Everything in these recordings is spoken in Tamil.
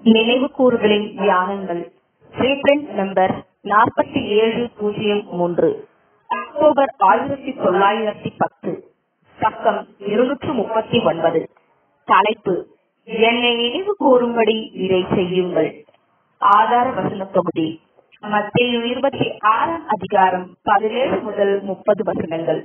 நினைவு கூறுகளின் தியானங்கள் ரீப்ரிண்ட் நம்பர் நாற்பத்தி ஏழு பூஜ்ஜியம் மூன்று அக்டோபர் ஆயிரத்தி தொள்ளாயிரத்தி பத்து பக்கம் இருநூற்று முப்பத்தி ஒன்பது தலைப்பு என்னை நினைவு கூறும்படி இதை செய்யுங்கள் ஆதார வசன தொகுதி மத்திய இருபத்தி ஆறாம் அதிகாரம் பதினேழு முதல் முப்பது வசனங்கள்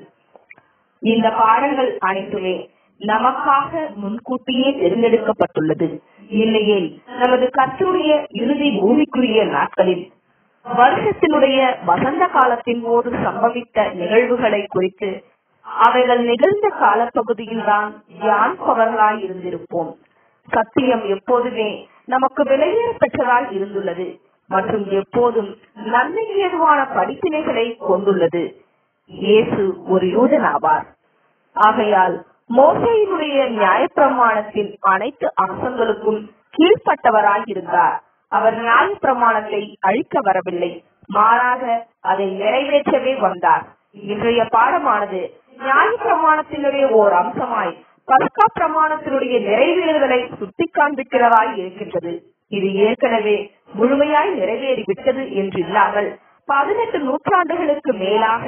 இந்த பாடங்கள் அனைத்துமே நமக்காக முன்கூட்டியே தேர்ந்தெடுக்கப்பட்டுள்ளது இல்லையேல் நமது கர்த்தருடைய இறுதி பூமிக்குரிய நாட்களில் வருஷத்தினுடைய வசந்த காலத்தின் போது சம்பவித்த நிகழ்வுகளை குறித்து அவைகள் நிகழ்ந்த காலப்பகுதியில் தான் தியானிப்பவர்களாய் இருந்திருப்போம் சத்தியம் எப்போதுமே நமக்கு விலையேற பெற்றதாய் இருந்துள்ளது மற்றும் எப்போதும் நன்மைக்கு ஏதுவான படிப்பினைகளை கொண்டுள்ளது இயேசு ஒரு யூதன் ஆவார் ஆகையால் மோசையினுடைய நியாயப்பிரமாணத்தின் அனைத்து அம்சங்களுக்கும் கீழ்ப்பட்டவராய் இருந்தார் அவர் நியாயப்பிரமாணத்தை அழிக்க வரவில்லை மாறாக அதை நிறைவேற்றவே வந்தார் இன்றைய பாடமானது நியாயப்பிரமாணத்தினுடைய ஓர் அம்சமாய் பஸ்கா பிரமாணத்தினுடைய நிறைவேறுதலை சுட்டி காண்பிக்கிறதாய் இருக்கின்றது இது ஏற்கனவே முழுமையாய் நிறைவேறிவிட்டது என்று இல்லாமல் பதினெட்டு நூற்றாண்டுகளுக்கு மேலாக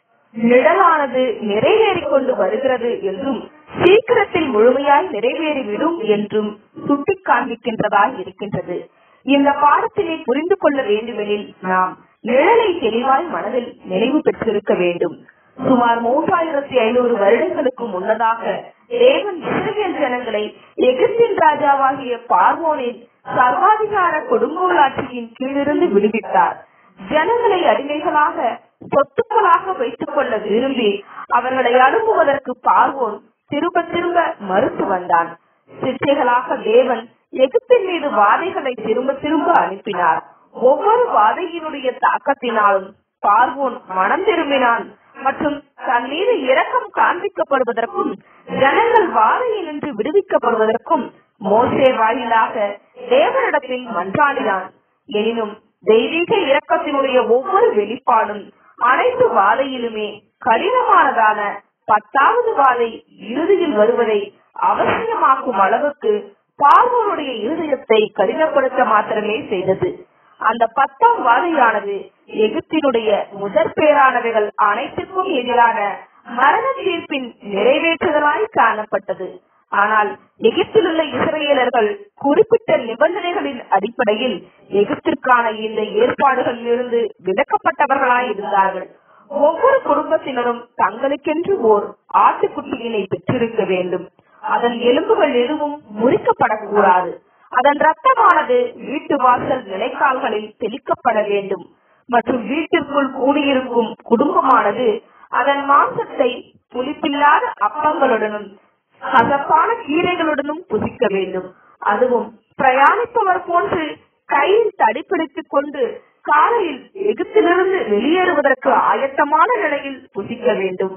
நிழலானது நிறைவேறிக் கொண்டு வருகிறது என்றும் சீக்கிரத்தில் முழுமையாய் நிறைவேறிவிடும் என்றும் சுட்டி காண்பிக்கின்றதாய் இருக்கின்றது இந்த பாடத்தினை புரிந்து கொள்ள வேண்டுமெனில் நாம் நிழலை தெளிவாய் மனதில் நினைவு பெற்றிருக்க வேண்டும் சுமார் மூன்றாயிரத்தி ஐநூறு வருடங்களுக்கு முன்னதாக தேவன் இஸ்ரேல் ஜனங்களை எகிப்தின் ராஜாவாகிய பார்வோனின் சர்வாதிகார கொடுங்கோலாட்சியின் கீழிருந்து விடுவித்தார் ஜனங்களை அடிமைகளாக சொத்துக்களாக வைத்துக் கொள்ள விரும்பி அவர்களை அனுப்புவதற்கு பார்வோன் திரும்ப திரும்ப மறுத்து வந்தான் சிற்றைகளாக தேவன் எகிப்தின் மீது வாதைகளை திரும்ப திரும்ப அனுப்பினார் ஒவ்வொரு வாதையினுடைய தாக்கத்தினாலும் பார்வோன் மனம் திரும்பினான் மற்றும் தன் மீது இரக்கம் காண்பிக்கப்படுவதற்கும் ஜனங்கள் வாதையினின்று விடுவிக்கப்படுவதற்கும் மோசே வாயிலாக தேவனிடத்தில் மன்றாடினான் எனினும் தெய்வீக இரக்கத்தினுடைய ஒவ்வொரு வெளிப்பாடும் அனைத்து வாதையிலுமே கடினமானதான பத்தாவது வாதை இறுதியில் வருவதை அவசியமாக்கும் அளவுக்கு பார்வோனுடைய இருதயத்தை கடினப்படுத்த மாத்திரமே செய்தது அந்த பத்தாம் வாதையானது எகிப்தினுடைய முதற் பேரானவைகள் அனைத்துக்கும் எதிரான மரண தீர்ப்பின் நிறைவேற்றுதலாய் காணப்பட்டது ஆனால் எகிப்தில் உள்ள இஸ்ரேலர்கள் குறிப்பிட்ட நிபந்தனைகளின் அடிப்படையில் எகிப்திற்கான இந்த ஏற்பாடுகளில் இருந்து விலக்கப்பட்டவர்களாய் இருந்தார்கள் ஒவ்வொரு குடும்பத்தினரும் தங்களுக்கென்று ஓர் ஆட்டுக்குட்டியினை பெற்றிருக்க வேண்டும் அதன் எலும்புகள் எதுவும் முறிக்கப்படக்கூடாது அதன் ரத்தமானது வீட்டு வாசல் நிலைக்கால்களில் தெளிக்கப்பட வேண்டும் மற்றும் வீட்டிற்குள் கூடியிருக்கும் குடும்பமானது அதன் மாംசத்தை புளிப்பில்லாத அப்பங்களுடனும் கசப்பான கீரைகளுடனும் புசிக்க வேண்டும் அதுவும் பிரயாணிப்பவர் போன்று கையில் தடிப்பிடித்துக் கொண்டு காலையில் எகிப்திலிருந்து வெளியேறுவதற்கு ஆயத்தமான நிலையில் புசிக்க வேண்டும்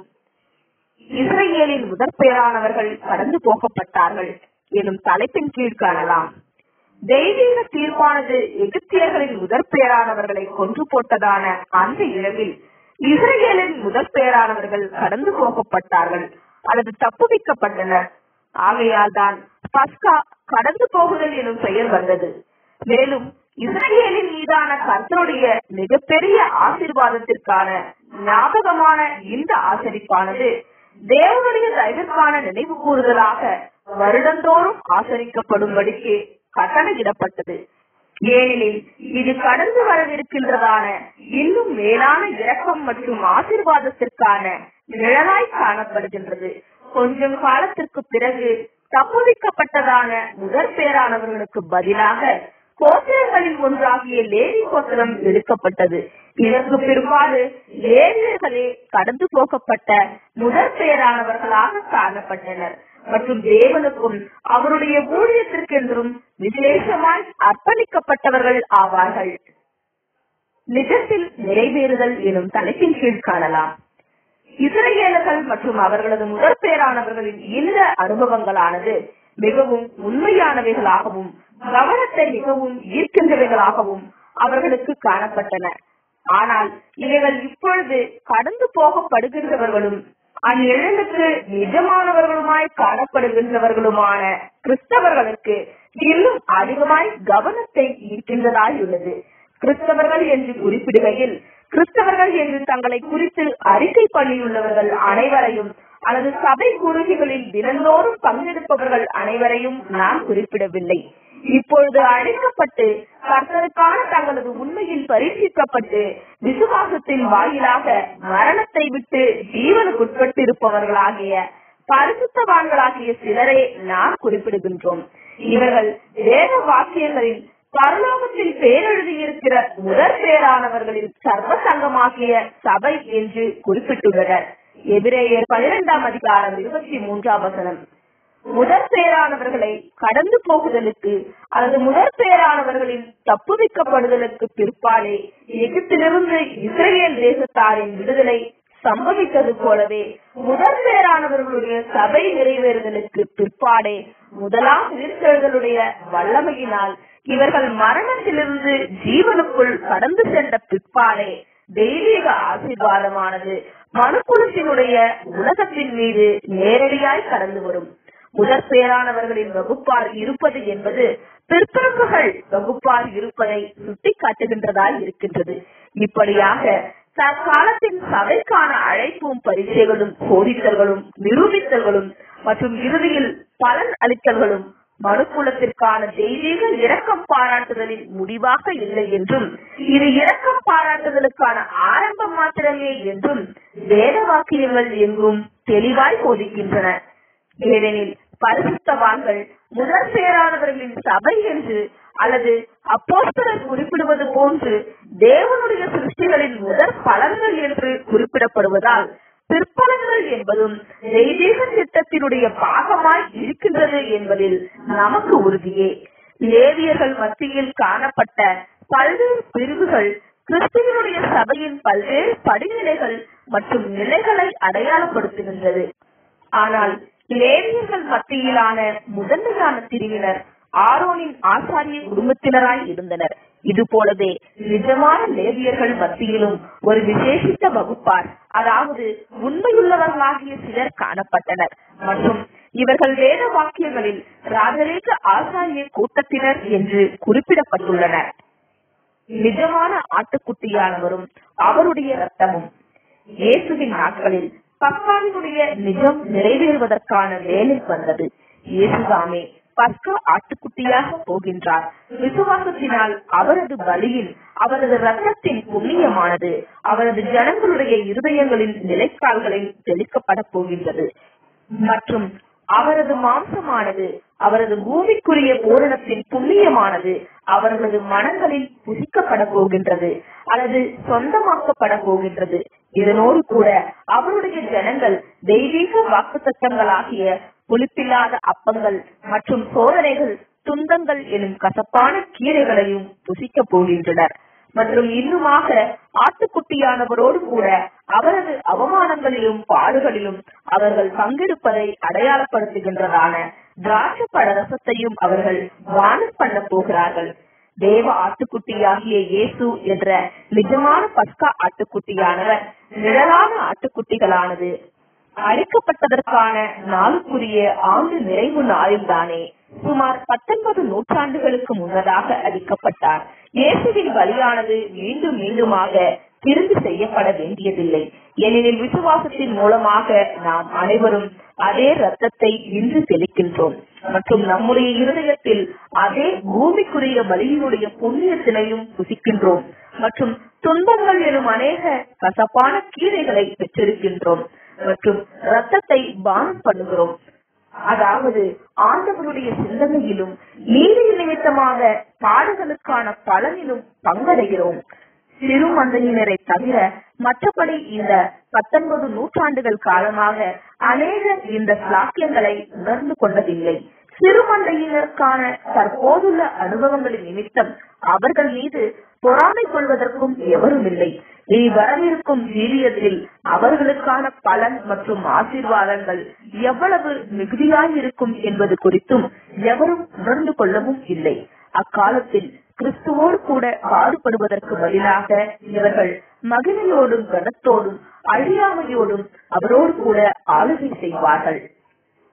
இஸ்ரேலின் முதற் பேரானவர்கள் கடந்து போகப்பட்டார்கள் எனும் தலைப்பின் கீழ் காணலாம் தெய்வீக தீர்ப்பானது எகிப்தியர்களின் முதற் பேரானவர்களை கொன்று போட்டதான அந்த இரவில் இஸ்ரேலின் முதற் பேரானவர்கள் கடந்து போகப்பட்டார்கள் அல்லது தப்புவிக்கப்பட்டனர் ஆகையால் தான் பஸ்கா கடந்து போகுதல் எனும் பெயர் வந்தது மேலும் இஸ்ரேலின் மீதான கர்த்தருடைய மிகப்பெரிய ஆசீர்வாதத்திற்கான ஞாபகமான இந்த ஆசரிப்பானது தேவனுடைய தயவிற்கான நினைவு கூறுதலாக வருடந்தோறும் ஆசரிக்கப்படும்படிக்கு கட்டளையிடப்பட்டது ஏனெனில் இது கடந்து வரவிருக்கின்றதான இன்னும் மேலான இரக்கம் மற்றும் ஆசிர்வாதத்திற்கான நிழலாய் காணப்படுகின்றது கொஞ்சம் காலத்திற்கு பிறகு தப்புவிக்கப்பட்டதான முதற் பேரானவர்களுக்கு பதிலாக கோத்திரங்களில் ஒன்றாகிய லேவி கோத்திரம் எடுக்கப்பட்டது இதற்கு பிற்பாடு லேவியர்களே கடந்து போகப்பட்ட முதற் பேரானவர்களாக காணப்பட்டனர் மற்றும் தேவனுக்கும் அவருடைய ஊழியத்திற்கென்றும் விசேஷமாய் அர்ப்பணிக்கப்பட்டவர்கள் ஆவார்கள் நிஜத்தில் நிறைவேறுதல் எனும் தலைப்பின் கீழ் காணலாம் இஸ்ரேலர்கள் மற்றும் அவர்களது முதற் பேரானவர்களின் இந்த அனுபவங்களானது மிகவும் உண்மையானவைகளாகவும் கவனத்தை மிகவும் ஈர்க்கின்றவைகளாகவும் அவர்களுக்கு காணப்பட்டன ஆனால் இவைகள் இப்பொழுது கடந்து போகப்படுகின்றவர்களும் அந்நிழலுக்கு நிஜமானவர்களுமாய் காணப்படுகின்றவர்களுமான கிறிஸ்தவர்களுக்கு இன்னும் அதிகமாய் கவனத்தை ஈர்க்கின்றதாய் உள்ளது கிறிஸ்தவர்கள் என்று குறிப்பிடுகையில் கிறிஸ்தவர்கள் என்று தங்களை குறித்து அறிக்கை பண்ணியுள்ளவர்கள் அனைவரையும் அல்லது சபை கூறுகைகளில் தினந்தோறும் பங்கெடுப்பவர்கள் அனைவரையும் நான் குறிப்பிடவில்லை இப்பொழுது அழைக்கப்பட்டு கர்த்தருக்கான தங்களது உண்மையில் பரீட்சிக்கப்பட்டு விசுவாசத்தின் வாயிலாக மரணத்தை விட்டு ஜீவனுக்குட்பட்டிருப்பவர்களாகிய பரிசுத்தவான்களாகிய சிலரே நாம் குறிப்பிடுகின்றோம் இவர்கள் வேத வாக்கியங்களில் பரலோகத்தில் பேரெழுதியிருக்கிற முதற் பேரானவர்களின் சர்வ சங்கமாகிய சபை என்று குறிப்பிட்டுள்ளனர் எபிரேயர் பனிரெண்டாம் அதிகாரம் இருபத்தி மூன்றாம் வசனம் முதற் பேரானவர்களை கடந்து போகுதலுக்கு அல்லது முதற் பேரானவர்களின் தப்புவிக்கப்படுதலுக்கு பிற்பாலே எகிப்திலிருந்து இஸ்ரேல் தேசத்தாரின் விடுதலை சம்பவித்தது போலவே முதற் பேரானவர்களுடைய சபை நிறைவேறுதலுக்கு பிற்பாடே முதலாம் உயிர்த்தெழுதலுடைய வல்லமையினால் இவர்கள் மரணத்திலிருந்து ஜீவனுக்குள் கடந்து சென்ற பிற்பாடே தெய்வீக ஆசீர்வாதமானது மனுக்குலத்தினுடைய உலகத்தின் மீது நேரடியாய் கடந்து வரும் முதற் பேரானவர்களின் வகுப்பார் இருப்பது என்பது பிற்பரப்புகள் வகுப்பார் இருப்பதை சுட்டிக்காட்டுகின்றதாய் இருக்கின்றது இப்படியாக தற்காலத்தின் சபைக்கான அழைப்பும் பரீட்சைகளும் சோதித்தல்களும் நிரூபித்தல்களும் மற்றும் இறுதியில் பலன் அளித்தல்களும் மனுக்குலத்திற்கான தெய்வீக இரக்கம் பாராட்டுதலின் முடிவாக இல்லை என்றும் இது இரக்கம் பாராட்டுதலுக்கான ஆரம்பம் மாத்திரமே என்றும் வேத வாக்கியங்கள் எங்கும் தெளிவாய் போதிக்கின்றன ஏனெனில் பரிசுத்தவான்கள் முதற் பேரானவர்களின் சபை என்று அல்லது அப்போஸ்தலர் குறிப்பிடுவது போன்று தேவனுடைய சிருஷ்டிகளின் முதற் பலன்கள் என்று குறிப்பிடப்படுவதால் பிற்பலன்கள் என்பதும் தெய்வீக திட்டத்தினுடைய பாகமாய் இருக்கின்றது என்பதில் நமக்கு உறுதியே லேவியர்கள் மத்தியில் காணப்பட்ட பல்வேறு பிரிவுகள் கிறிஸ்துவனுடைய சபையின் பல்வேறு படிநிலைகள் மற்றும் நிலைகளை அடையாளப்படுத்துகின்றது ஆனால் லேவியர்கள் மத்தியிலான முதன்மையான பிரிவினர் ஆரோனின் ஆசாரிய குடும்பத்தினராய் இருந்தனர் இது போலவே நிஜமான லேவியர்கள் மத்தியிலும் ஒரு விசேஷித்த வகுப்பார் அதாவது உண்மையுள்ளவர்களாகிய சிலர் காணப்பட்டனர் மற்றும் இவர்கள் வேத வாக்கியங்களில் ராஜரீக ஆசாரிய கூட்டத்தினர் என்று குறிப்பிடப்பட்டுள்ளனர் நிஜமான ஆட்டுக்குட்டியானவரும் அவருடைய ரத்தமும் இயேசுவின் நாட்களில் பஸ்காவினுடைய நிஜம் நிறைவேறுவதற்கான வேலை வந்தது இயேசுதாமே பஸ்கா ஆட்டுக்குட்டியாக போகின்றார் விசுவாசத்தினால் அவரது பலியில் அவரது ரத்தத்தின் புண்ணியமானது அவரது ஜனங்களுடைய இருதயங்களின் நிலைக்கால்களில் தெளிக்கப்பட போகின்றது மற்றும் அவரது மாம்சமானது அவரது பூமிக்குரிய பூரணத்தின் புண்ணியமானது அவர்களது மனங்களில் புசிக்கப்பட போகின்றது அல்லது சொந்தமாக்கப்பட போகின்றது இதனோடு கூட அவருடைய ஜனங்கள் தெய்வீக வாக்குத்தத்தங்களாகிய புளிப்பில்லாத அப்பங்கள் மற்றும் சோதனைகள் துன்பங்கள் எனும் கசப்பான கீரைகளையும் புசிக்க போகின்றனர் மற்றும் இன்னுமாக ஆட்டுக்குட்டியானவரோடு கூட அவரது அவமானங்களிலும் பாடுகளிலும் அவர்கள் பங்கெடுப்பதை அடையாளப்படுத்துகின்றதான திராட்சை பழ ரசத்தையும் அவர்கள் வானம் பண்ண போகிறார்கள் தேவ ஆட்டுக்குட்டியாகிய இயேசு என்ற நிஜமான பஸ்கா ஆட்டுக்குட்டியானவர் நிழலான ஆட்டுக்குட்டிகளானது அழிக்கப்பட்டதற்கான நாளுக்குரிய ஆண்டு நிறைவு நாளில்தானே சுமார் பத்தொன்பது நூற்றாண்டுகளுக்கு முன்னதாக அளிக்கப்பட்டார் இயேசுவின் பலியானது மீண்டும் மீண்டுமாக திரும்பி செய்யப்பட வேண்டியதில்லை ஏனெனில் விசுவாசத்தின் மூலமாக நாம் அனைவரும் அதே ரத்தத்தை இன்று தெளிக்கின்றோம் மற்றும் நம்முடைய இருதயத்தில் அதே பூமிக்குரிய பலியினுடைய புண்ணியத்தினையும் புசிக்கின்றோம் மற்றும் துன்பங்கள் எனும் அநேக கசப்பான கீரைகளை பெற்றிருக்கின்றோம் மற்றும் ரத்தத்தை பானம் பண்ணுகிறோம் அதாவது ஆண்டவருடைய சிந்தனையிலும் நீதி நிமித்தமாக பாடுகளுக்கான பலனிலும் பங்கடைகிறோம் சிறு மந்தையினரை தவிர மற்றபடி இந்த பத்தொன்பது நூற்றாண்டுகள் காலமாக அநேகர் இந்த சாக்கியங்களை உணர்ந்து கொண்டதில்லை சிறுமந்தையினருக்கான தற்போதுள்ள அனுபவங்களின் நிமித்தம் அவர்கள் மீது பொறாமை கொள்வதற்கும் எவரும் இல்லை இனி வரவிருக்கும் ஜீவியத்தில் அவர்களுக்கான பலன் மற்றும் ஆசீர்வாதங்கள் எவ்வளவு மிகுதியாயிருக்கும் என்பது குறித்தும் எவரும் உணர்ந்து கொள்ளவும் இல்லை அக்காலத்தில் கிறிஸ்துவோடு கூட பாடுபடுவதற்கு பதிலாக இவர்கள் மகிழ்ச்சியோடும் கனத்தோடும் அழியாமையோடும் அவரோடு கூட ஆளுகை செய்வார்கள்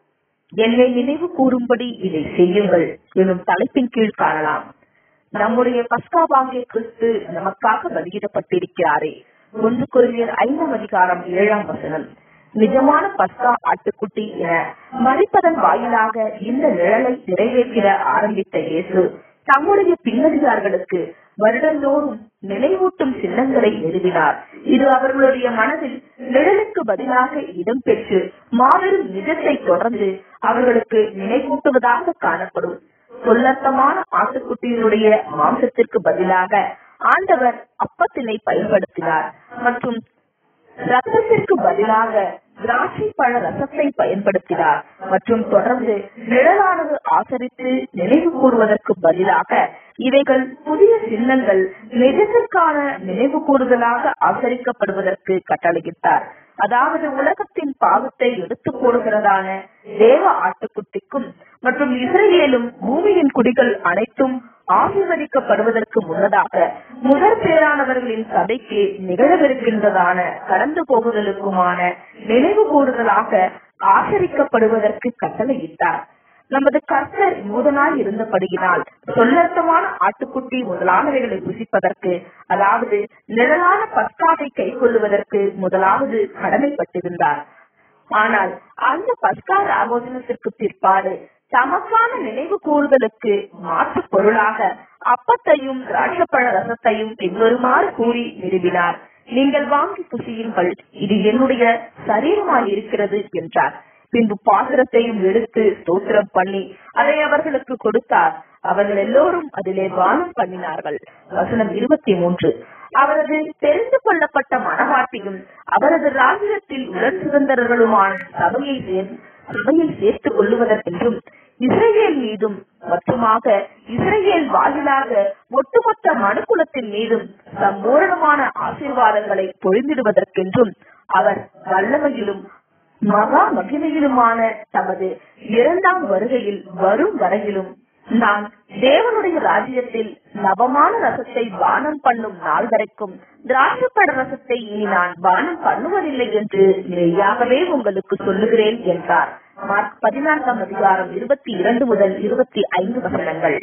என்னை நினைவு கூறும்படி இதை செய்யுங்கள் எனும் தலைப்பின் கீழ் காணலாம் நம்முடைய பஸ்கா வாங்கிய கிறிஸ்து நமக்காக பலியிடப்பட்டிருக்கிறாரே ஒன்று குருவியர் ஐந்தாம் அதிகாரம் ஏழாம் வசனம் நிஜமான பஸ்கா ஆட்டுக்குட்டி என மதிப்பதன் வாயிலாக இந்த நிழலை நிறைவேற்றிட ஆரம்பித்த இயேசு தம்முடைய பின்னடியார்களுக்கு வருடந்தோறும் நினைவூட்டும் சின்னங்களை நிறுவினார் இது அவர்களுடைய மனதில் நிழலுக்கு பதிலாக இடம்பெற்று மாபெரும் நிஜத்தை தொடர்ந்து அவர்களுக்கு நினைவூட்டுவதாக காணப்படும் சொல்லத்தமான ஆட்டுக்குட்டியினுடைய மாம்சத்திற்கு பதிலாக ஆண்டவர் அப்பத்தினை பயன்படுத்தினார் மற்றும் ரத்தத்திற்கு பதிலாக திராட்சை பழ ரசத்தை பயன்படுத்தினார் மற்றும் தொடர்ந்து நிழலானது ஆசரித்து நினைவு கூறுவதற்கு பதிலாக இவைகள் புதிய சின்னங்கள் நிஜத்திற்கான நினைவு கூறுதலாக ஆசரிக்கப்படுவதற்கு கட்டளையிட்டார் அதாவது உலகத்தின் பாவத்தை எடுத்து போடுகிறதான தேவ ஆட்டுக்குட்டிக்கும் மற்றும் இஸ்ரேலும் பூமியின் குடிகள் அனைத்தும் ஆசீர்வதிக்கப்படுவதற்கு முன்னதாக முதற் பேரானவர்களின் சபைக்கு நிகழவிருக்கின்றதான கடந்து போகுதலுக்குமான நினைவு கூறுதலாக ஆசரிக்கப்படுவதற்கு கட்டளையிட்டார் நமது கர்த்தர் யூதனாய் இருந்தபடியினால் சொல்லர்த்தமான ஆட்டுக்குட்டி முதலானவைகளை புசிப்பதற்கு அதாவது நிழலான பஸ்காவை கை கொள்ளுவதற்கு முதலாவது கடமைப்பட்டிருந்தார் ஆனால் அந்த பஸ்கா ராபோஜனத்திற்கு பிற்பாடு தமக்கான நினைவு கூறுதலுக்கு மாற்று பொருளாக அப்பத்தையும் திராட்சப்பழ ரசத்தையும் பின்வருமாறு கூறி நிறுவினார் நீங்கள் வாங்கி புசியுங்கள் இது என்னுடைய சரீரமாய் இருக்கிறது என்றார் பின்பு பாத்திரத்தையும் எடுத்து ஸ்தோத்திரம் பண்ணி அதை அவர்களுக்கு கொடுத்தார் அவர்கள் எல்லோரும் அதிலே பானம் பண்ணினார்கள் வசனம் இருபத்தி மூன்று அவரது தெரிந்து கொள்ளப்பட்ட மனவாட்டியும் அவரது ராஜ்யத்தில் உடன் சுதந்திரர்களுமான சபையை சேர்ந்து சபையில் சேர்த்துக் கொள்ளுவதற்கென்றும் இஸ்ரேல் மீதும் மற்றுமாக இஸ்ரேல் வாயிலாக ஒட்டுமொத்த மனுக்குலத்தின் மீதும் சம்பூரணமான ஆசீர்வாதங்களை பொழிந்திடுவதற்கென்றும் அவர் வல்லமையிலும் மகா மகிமையிலுமான தமது இரண்டாம் வருகையில் வரும் வரையிலும் நான் தேவனுடைய ராஜ்யத்தில் நவமான ரசத்தை பானம் பண்ணும் நாள் வரைக்கும் திராட்சப்பட ரசத்தை இனி நான் பானம் பண்ணுவதில்லை என்று மெய்யாகவே உங்களுக்கு சொல்லுகிறேன் என்றார் மார்க் பதினான்காம் அதிகாரம் இருபத்தி இரண்டு முதல் இருபத்தி ஐந்து வசனங்கள்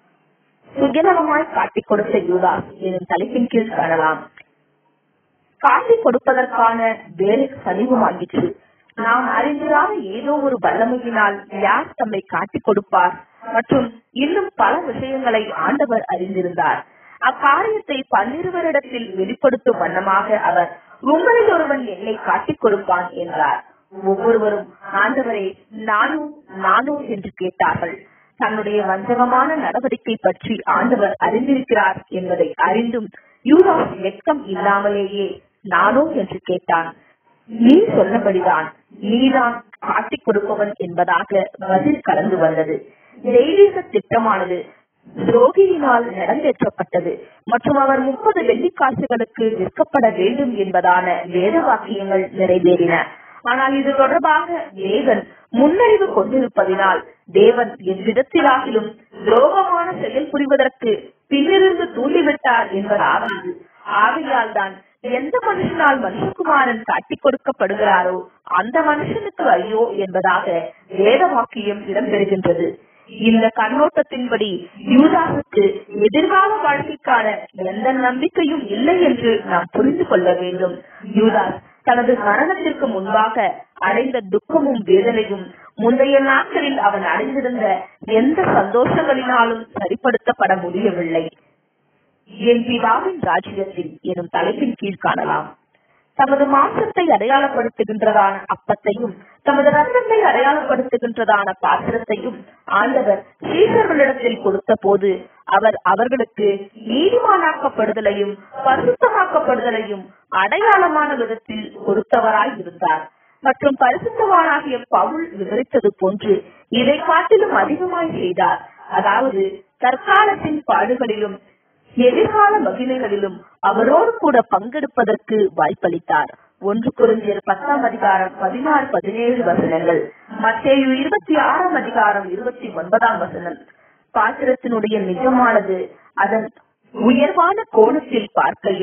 சுஜனமாய் காட்டிக் கொடுத்த யூதாஸ் எனும் தலைப்பின் கீழ் காணலாம் காட்டிக் கொடுப்பதற்கான வேலை சமீபமாகிற்று நாம் அறிந்திராத ஏதோ ஒரு வல்லமையினால் யார் தம்மை காட்டிக் கொடுப்பார் மற்றும் இன்னும் பல விஷயங்களை ஆண்டவர் அறிந்திருந்தார் அக்காரியத்தை பன்னிருவரிடத்தில் வெளிப்படுத்தும் வண்ணமாக அவர் உங்களில் ஒருவன் என்னை காட்டிக் கொடுப்பான் என்றார் ஒவ்வொருவரும் ஆண்டவரே நானும் நானும் என்று கேட்டார்கள் தன்னுடைய வஞ்சகமான நடவடிக்கை பற்றி ஆண்டவர் அறிந்திருக்கிறார் என்பதை அறிந்தும் யூதாஸ் வெட்கம் இல்லாமலேயே நானோ என்று கேட்டான் நீ சொன்னபடிதான் நீதான் காட்டிக் கொடுப்பவன் என்பதாக பதில் கலந்து வந்தது தெய்வீக திட்டமானது துரோகியினால் நடந்தேற்றப்பட்டது மற்றும் அவர் முப்பது வெள்ளிக்காசுகளுக்கு விற்கப்பட வேண்டும் என்பதான வேத வாக்கியங்கள் நிறைவேறின ஆனால் இது தொடர்பாக தேவன் முன்னறிவு கொண்டிருப்பதினால் தேவன் எவ்விதத்திலாகிலும் துரோகமான செயல் புரிவதற்கு பின்னிருந்து தூண்டிவிட்டார் என்பதாகாது ஆகையால் தான் எந்த மனுஷனால் மனுஷகுமாரன் காட்டிக் கொடுக்கப்படுகிறாரோ அந்த மனுஷனுக்கு ஐயோ என்பதாக வேத வாக்கியம் இடம்பெறுகின்றது இந்த கண்ணோட்டத்தின்படி யூதாசுக்கு எதிர்கால வாழ்க்கைக்கான எந்த நம்பிக்கையும் இல்லை என்று நாம் புரிந்து கொள்ள வேண்டும் யூதாஸ் தனது மரணத்திற்கு முன்பாக அடைந்த துக்கமும் வேதனையும் முந்தைய நாட்களில் அவன் அடைந்திருந்த எந்த சந்தோஷங்களினாலும் சரிப்படுத்தப்பட முடியவில்லை என் பிதாவின் ராஜ்யத்தில் எனும் தலைப்பின் கீழ் காணலாம் தமது மாம்சத்தை அடையாளப்படுத்துகின்றதான அப்பத்தையும் தமது ரத்தத்தை அடையாளப்படுத்துகின்றதான பாத்திரத்தையும் ஆண்டவர் சீசர்களிடத்தில் கொடுத்த போது அவர் அவர்களுக்கு நீதிமானாக்கப்படுதலையும் பரிசுத்தமாக்கப்படுதலையும் அடையாளமான விதத்தில் கொடுத்தவராய் இருந்தார் மற்றும் பரிசுத்தவானாகிய பவுல் விவரித்தது போன்று இதை காட்டிலும் அதிகமாய் செய்தார் அதாவது தற்காலத்தின் பாடுகளிலும் எதிர்கால மகிமைகளிலும் அவரோடு கூட பங்கெடுப்பதற்கு வாய்ப்பளித்தார் ஒன்று குறைஞ்சர் பத்தாம் அதிகாரம் பதினாறு பதினேழு வசனங்கள் மத்தேயு இருபத்தி ஆறாம் அதிகாரம் இருபத்தி ஒன்பதாம் வசனம் பாத்திரத்தினுடைய நிஜமானது அதன் உயர்வான கோணத்தில் பார்க்கையில்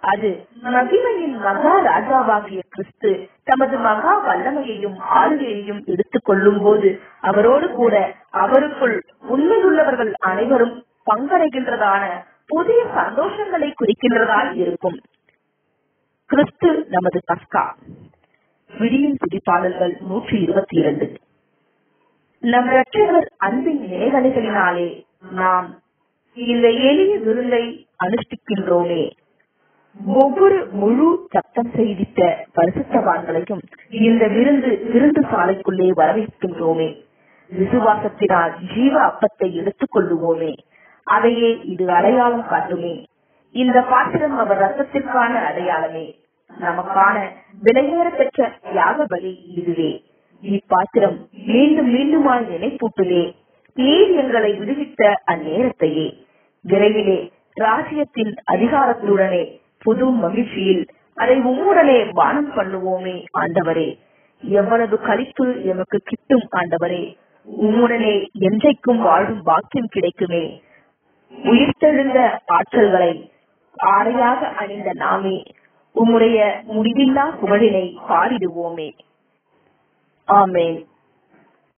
அது மகிமையின் மகா ராஜாவாகிய கிறிஸ்து தமது மகா வல்லமையையும் ஆளுகையையும் எடுத்துக் கொள்ளும் போது அவரோடு கூட அவருக்குள் உண்மையுள்ளவர்கள் அனைவரும் பங்கடைகின்றதான புதிய சந்தோஷங்களை குறிக்கின்றதாய் இருக்கும் கிறிஸ்து நமது பஸ்கா விடியின் துதிப்பாளர்கள் நூற்றி இருபத்தி இரண்டு நம் ரட்சகர் அன்பின் நிலைகளினாலே நாம் இந்த எளிய விருந்தை அனுஷ்டிக்கின்றோமே ஒவ்வொரு முழு சத்தம் செய்தித்த பரிசுத்தவான்களையும் இந்த விருந்து விருந்து சாலைக்குள்ளே வரவேற்கின்றோமே விசுவாசத்தினால் ஜீவ அப்பத்தை எடுத்துக் கொள்ளுவோமே அதையே இது அடையாளம் காட்டுமே இந்த பாத்திரம் அவர் ரத்தத்திற்கான அடையாளமே நமக்கான விலையேற பெற்ற யாக பலி இதுவே இப்பாத்திரம் மீண்டும் மீண்டுமாய் நினைப்பூட்டுவே நீர் எங்களை விடுவித்த அந்நேரத்தையே விரைவிலே ராஜ்யத்தின் அதிகாரத்துடனே புது மகிழ்ச்சியில் அதை உம்முடனே பானம் பண்ணுவோமே ஆண்டவரே எவ்வளவு கழிப்பு எமக்கு கிட்டும் ஆண்டவரே உம்முடனே என்றைக்கும் வாழும் பாக்கியம் கிடைக்குமே உயிர்த்தெழுந்த ஆற்றல்களை ஆடையாக அணிந்த நாமே உம்முடைய முடிவில்லா புகழினை பாடிடுவோமே ஆமேன்